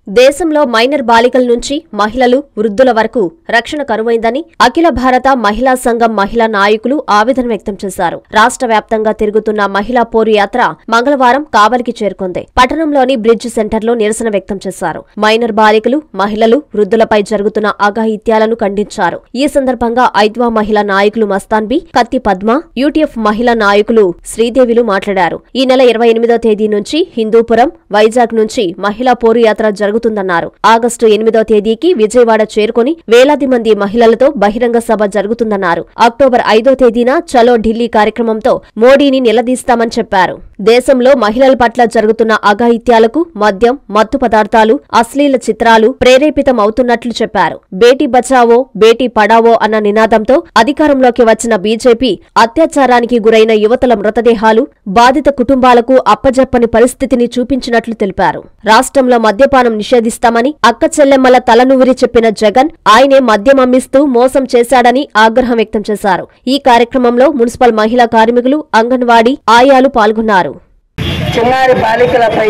దేశంలో మైనర్ బాలికల నుంచి మహిళలు వృద్ధుల వరకు రక్షణ కరువైందని అఖిల భారత మహిళా సంఘం మహిళా నాయకులు ఆవేదన వ్యక్తం చేశారు రాష్ట్ర వ్యాప్తంగా తిరుగుతున్న మహిళా పోరు యాత్ర మంగళవారం కావలికి చేరుకుంది పట్టణంలోని బ్రిడ్జ్ సెంటర్లో నిరసన వ్యక్తం చేశారు మైనర్ బాలికలు మహిళలు వృద్ధులపై జరుగుతున్న అఘాయిత్యాలను ఖండించారు ఈ సందర్భంగా ఐద్వా మహిళా నాయకులు మస్తాన్ బి కత్తి పద్మ యూటీఎఫ్ మహిళా నాయకులు శ్రీదేవిలు మాట్లాడారు ఈ నెల ఇరవై ఎనిమిదో తేదీ నుంచి హిందూపురం వైజాగ్ నుంచి మహిళా పోరు యాత్ర జరుగుతుందన్నారు ఆగస్టు ఎనిమిదో తేదీకి విజయవాడ చేరుకుని వేలాది మంది మహిళలతో బహిరంగ సభ జరుగుతుందన్నారు అక్టోబర్ ఐదో తేదీన చలో ఢిల్లీ కార్యక్రమంతో మోడీని నిలదీస్తామని చెప్పారు దేశంలో మహిళల పట్ల జరుగుతున్న అఘాయిత్యాలకు మద్యం మత్తు పదార్థాలు అశ్లీల చిత్రాలు ప్రేరేపితం అవుతున్నట్లు చెప్పారు బేటీ బచావో బేటీ పడావో అన్న నినాదంతో అధికారంలోకి వచ్చిన బీజేపీ అత్యాచారానికి గురైన యువతల మృతదేహాలు బాధిత కుటుంబాలకు అప్పజెప్పని పరిస్థితిని చూపించినట్లు తెలిపారు రాష్ట్రంలో మద్యపానం నిషేధిస్తామని అక్క చెల్లెమ్మల తలనువిరి చెప్పిన జగన్ ఆయనే మద్యం అమ్మిస్తూ మోసం చేశాడని ఆగ్రహం వ్యక్తం చేశారు ఈ కార్యక్రమంలో మున్సిపల్ మహిళా కార్మికులు అంగన్వాడీ ఆయాలు పాల్గొన్నారు చిన్నారి బాలికలపై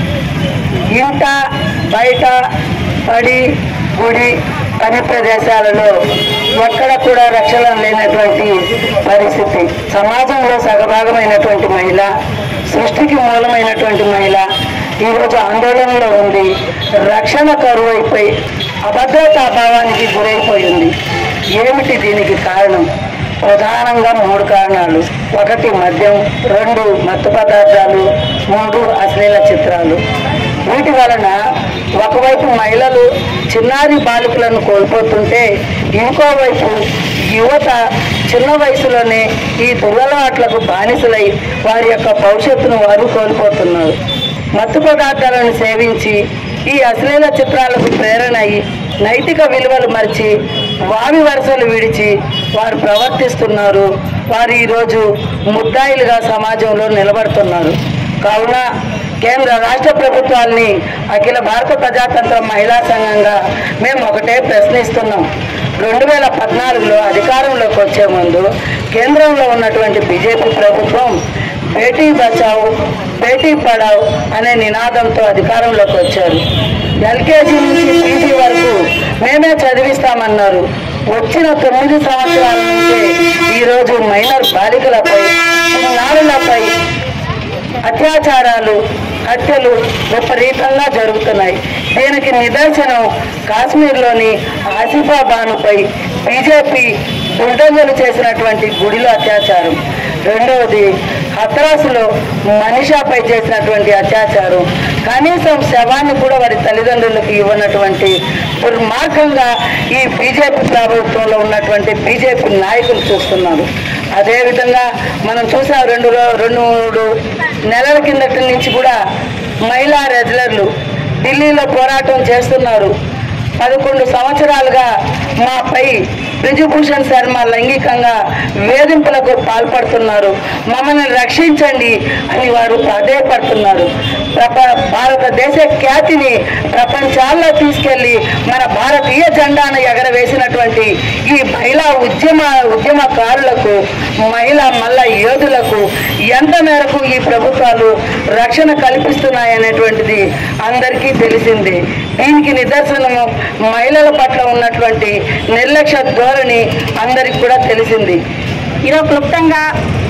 ఇంట బయట పడి గుడి పని ప్రదేశాలలో ఎక్కడ కూడా రక్షణ లేనటువంటి పరిస్థితి సమాజంలో సగభాగమైనటువంటి మహిళ సృష్టికి మూలమైనటువంటి మహిళ ఈరోజు ఆందోళనలో ఉంది రక్షణ కరువు అయిపోయి అభద్రతా భావానికి గురైపోయింది ఏమిటి దీనికి కారణం ప్రధానంగా మూడు కారణాలు ఒకటి మద్యం రెండు మత్తు పదార్థాలు మూడు అశ్లీల చిత్రాలు వీటి వలన ఒకవైపు మహిళలు చిన్నారి బాలికలను కోల్పోతుంటే ఇంకోవైపు యువత చిన్న వయసులోనే ఈ దురలవాట్లకు బానిసలై వారి యొక్క భవిష్యత్తును వారు కోల్పోతున్నారు మత్తు పదార్థాలను సేవించి ఈ అశ్లీల చిత్రాలకు ప్రేరణ అయి నైతిక విలువలు మరిచి వారి వరుసలు విడిచి వారు ప్రవర్తిస్తున్నారు వారు ఈరోజు ముద్దాయిలుగా సమాజంలో నిలబడుతున్నారు కావున కేంద్ర రాష్ట్ర ప్రభుత్వాల్ని అఖిల భారత ప్రజాతంత్ర మహిళా సంఘంగా మేము ఒకటే ప్రశ్నిస్తున్నాం రెండు వేల పద్నాలుగులో అధికారంలోకి వచ్చే ముందు కేంద్రంలో ఉన్నటువంటి బీజేపీ ప్రభుత్వం బేటీ బచావ్ బేటీ పడావ్ అనే నినాదంతో అధికారంలోకి వచ్చారు ఎల్కేజీ నుంచి పీజీ వరకు మేమే చదివిస్తామన్నారు వచ్చిన తొమ్మిది సంవత్సరాల నుంచే ఈరోజు మైనర్ బాలికలపై చిన్నారులపై అత్యాచారాలు హత్యలు విపరీతంగా జరుగుతున్నాయి దీనికి నిదర్శనం కాశ్మీర్లోని ఆసిఫా బానుపై బీజేపీ బుల్డోజర్లు చేసినటువంటి గుడిలో అత్యాచారం రెండవది హత్రాసులో మనీషాపై చేసినటువంటి అత్యాచారం కనీసం శవాన్ని కూడా వారి తల్లిదండ్రులకు ఇవ్వనటువంటి దుర్మార్గంగా ఈ బీజేపీ ప్రభుత్వంలో ఉన్నటువంటి బీజేపీ నాయకులు చూస్తున్నారు అదేవిధంగా మనం చూసాం రెండు రో- రెండు మూడు నెలల కిందటి నుంచి కూడా మహిళా రెజ్లర్లు ఢిల్లీలో పోరాటం చేస్తున్నారు పదకొండు సంవత్సరాలుగా మాపై బ్రిజభూషణ్ శర్మ లైంగికంగా వేధింపులకు పాల్పడుతున్నారు మమ్మల్ని రక్షించండి అని వారు ప్రాధేయపడుతున్నారు ప్రప భారతదేశ ఖ్యాతిని ప్రపంచాల్లో తీసుకెళ్లి మన భారతీయ జెండాను ఎగరవేసినటువంటి ఈ మహిళా ఉద్యమ ఉద్యమకారులకు మహిళా మల్ల యోధులకు ఎంత మేరకు ఈ ప్రభుత్వాలు రక్షణ కల్పిస్తున్నాయనేటువంటిది అందరికీ తెలిసింది దీనికి నిదర్శనము మహిళల పట్ల ఉన్నటువంటి నిర్లక్ష్య ధోరణి అందరికి కూడా తెలిసింది ఈరోజు క్లుప్తంగా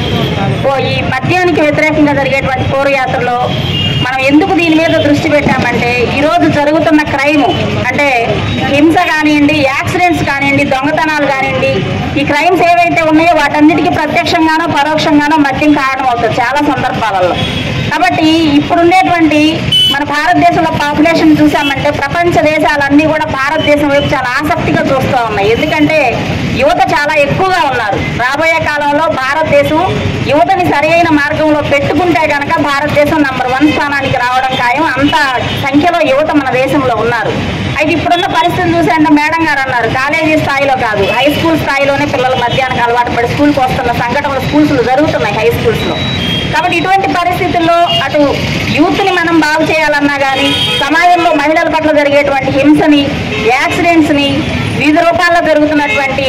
ఓ ఈ మద్యానికి వ్యతిరేకంగా జరిగేటువంటి పోరు యాత్రలో మనం ఎందుకు దీని మీద దృష్టి పెట్టామంటే ఈరోజు జరుగుతున్న క్రైమ్ అంటే హింస కానివ్వండి యాక్సిడెంట్స్ కానివ్వండి దొంగతనాలు కానివ్వండి ఈ క్రైమ్స్ ఏవైతే ఉన్నాయో వాటన్నిటికీ ప్రత్యక్షంగానో పరోక్షంగానో మద్యం కారణం అవుతుంది చాలా సందర్భాలలో కాబట్టి ఇప్పుడుండేటువంటి మన భారతదేశంలో పాపులేషన్ చూసామంటే ప్రపంచ దేశాలన్నీ కూడా భారతదేశం వైపు చాలా ఆసక్తిగా చూస్తూ ఉన్నాయి ఎందుకంటే యువత చాలా ఎక్కువగా ఉన్నారు రాబోయే కాలంలో భారతదేశం యువతని సరైన మార్గంలో పెట్టుకుంటే కనుక భారతదేశం నంబర్ వన్ స్థానానికి రావడం ఖాయం అంత సంఖ్యలో యువత మన దేశంలో ఉన్నారు అయితే ఇప్పుడున్న పరిస్థితి చూసంటే మేడం గారు అన్నారు కాలేజీ స్థాయిలో కాదు హై స్కూల్ స్థాయిలోనే పిల్లలు మధ్యాహ్నానికి అలవాటు పడి స్కూల్కి వస్తున్న సంఘటనలు స్కూల్స్లో జరుగుతున్నాయి హై స్కూల్స్లో కాబట్టి ఇటువంటి పరిస్థితుల్లో అటు యూత్ని మనం బాగు చేయాలన్నా కానీ సమాజంలో మహిళల పట్ల జరిగేటువంటి హింసని యాక్సిడెంట్స్ని వివిధ రూపాల్లో జరుగుతున్నటువంటి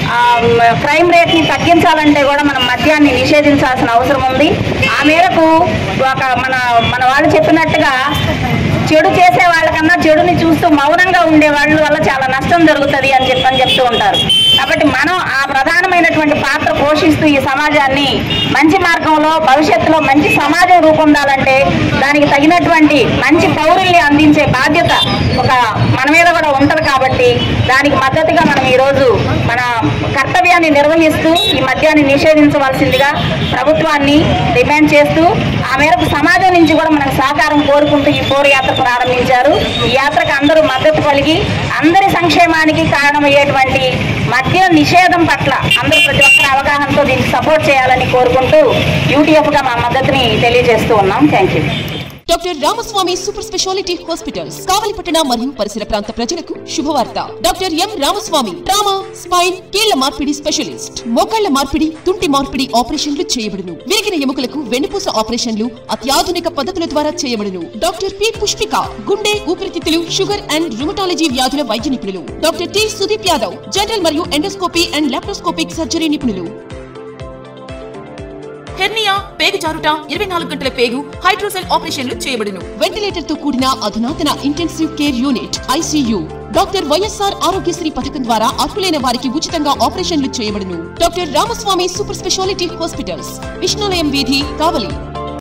క్రైమ్ రేట్ని తగ్గించాలంటే కూడా మనం మద్యాన్ని నిషేధించాల్సిన అవసరం ఉంది ఆ మేరకు ఒక మన మన వాళ్ళు చెప్పినట్టుగా చెడు చేసే వాళ్ళకన్నా చెడుని చూస్తూ మౌనంగా ఉండే వాళ్ళ వల్ల చాలా నష్టం జరుగుతుంది అని చెప్పని చెప్తూ ఉంటారు కాబట్టి మనం ఆ ప్రధానమైనటువంటి పాత్ర పోషిస్తూ ఈ సమాజాన్ని మంచి మార్గంలో భవిష్యత్తులో మంచి సమాజం రూపొందాలంటే దానికి తగినటువంటి మంచి పౌరుల్ని అందించే బాధ్యత ఒక మన మీద కూడా ఉంటది కాబట్టి దానికి మద్దతుగా మనం ఈరోజు మన కర్తవ్యాన్ని నిర్వహిస్తూ ఈ మద్యాన్ని నిషేధించవలసిందిగా ప్రభుత్వాన్ని డిమాండ్ చేస్తూ ఆ మేరకు సమాజం నుంచి కూడా మనకు సహకారం కోరుకుంటూ ఈ పోరు యాత్ర ప్రారంభించారు ఈ యాత్రకు అందరూ మద్దతు కలిగి అందరి సంక్షేమానికి కారణమయ్యేటువంటి మద్య నిషేధం పట్ల అందరూ ప్రతి ఒక్కరి అవగాహనతో దీనికి సపోర్ట్ చేయాలని కోరుకుంటూ యూటీఎఫ్ గా మా మద్దతుని తెలియజేస్తూ ఉన్నాం thank you doctor Ramaswamy super speciality hospitals కావలిపట్టణ మరియు పరిసర ప్రాంత ప్రజలకు శుభవార్త doctor M Ramaswamy trauma spine కీళ్ల మార్పిడి స్పెషలిస్ట్ మోకాళ్ల మార్పిడి తుంటి మార్పిడి ఆపరేషన్లు చేయబడును విరిగిన ఎముకలకు వెన్నుపూస ఆపరేషన్లు అత్యాధునిక పద్ధతుల ద్వారా చేయబడును డాక్టర్ పి పుష్పిక గుండె ఊపిరితిత్తులు షుగర్ అండ్ రుమటాలజీ వ్యాధుల వైద్య నిపుణులు doctor T Sudeep Yadav general మరియు ఎండోస్కోపీ అండ్ లాప్రోస్కోపిక్ సర్జరీ నిపుణులు హెర్నియా పేగు జారుట ఇరవై నాలుగు గంటల పేగు హైడ్రోసెల్ ఆపరేషన్లు చేయబడును వెంటిలేటర్ తో కూడిన అధునాతన intensive care unit ICU doctor YSR Aarogyasri పథకం ద్వారా అర్హులైన వారికి ఉచితంగా ఆపరేషన్లు చేయబడును doctor Ramaswamy super speciality hospitals Vishnulayam వీధి కావలి